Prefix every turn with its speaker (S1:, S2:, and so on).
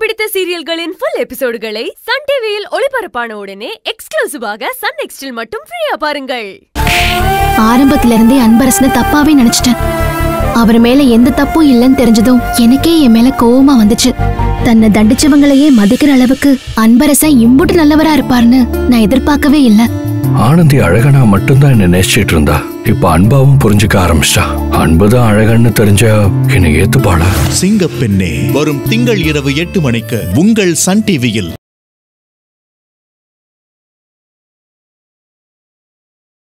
S1: பிடித்த சீரியல்களின் full எபிசோடுகளை Sun டிவியில் ஒளிபரப்பான உடனே எக்ஸ்க்ளூசிவாக சன் நெக்ஸ்டில் மட்டும் ஃப்ரீயா பாருங்கள்
S2: ஆரம்பத்துல இருந்தே அன்பரசனை தப்பாவே நினைச்சிட்டேன் அவர் மேல எந்த தப்பும் இல்லைன்னு தெரிஞ்சதும் எனக்கே என் மேல கோவமா வந்துச்சு தன்னை தண்டிச்சவங்களையே மதிக்கிற அளவுக்கு அன்பரசன் இம்புட்டு நல்லவரா இருப்பார்னு நான் எதிர்பார்க்கவே இல்ல
S3: ஆனந்தி அழகனா மட்டும்தான் என்ன நேசிச்சிட்டு இருந்தா இப்ப அன்பாவும் புரிஞ்சுக்க ஆரம்பிச்சிட்டா அன்புதான் அழகன்னு தெரிஞ்சா என்னை ஏத்துப்பாளா
S4: சிங்கப்பெண்ணே வரும் திங்கள் இரவு எட்டு மணிக்கு உங்கள் சன் டிவியில்